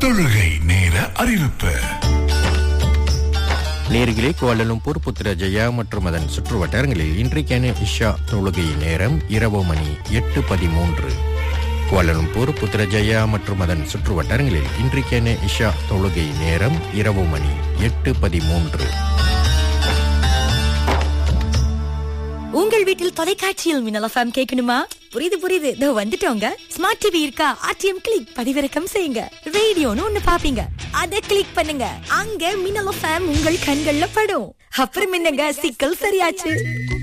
தொழுகை நேர அறிவிப்பு நேர்களே கோலலும்பூர் புத்திரஜயா மற்றும் அதன் சுற்று வட்டாரங்களில் இன்றைக்கான இஷா தொழுகை நேரம் இரவு மணி எட்டு பதிமூன்று கோலலும்பூர் புத்திரஜயா மற்றும் அதன் சுற்று வட்டாரங்களில் இன்றைக்கான இஷா தொழுகை நேரம் இரவு மணி எட்டு பதிமூன்று உங்கள் வீட்டில் தொலைக்காட்சியில் மின்னல் எஃப்எம் கேட்கணுமா புரியுது புரியுது இதோ வந்துட்டோங்க ஸ்மார்ட் டிவி இருக்கா ஆர்டிஎம் கிளிக் பதிவிறக்கம் செய்யுங்க ரேடியோன்னு ஒண்ணு பாப்பீங்க அத கிளிக் பண்ணுங்க அங்க மின்னல் எஃப்எம் உங்கள் கண்கள்ல படும் அப்புறம் என்னங்க சிக்கல் சரியாச்சு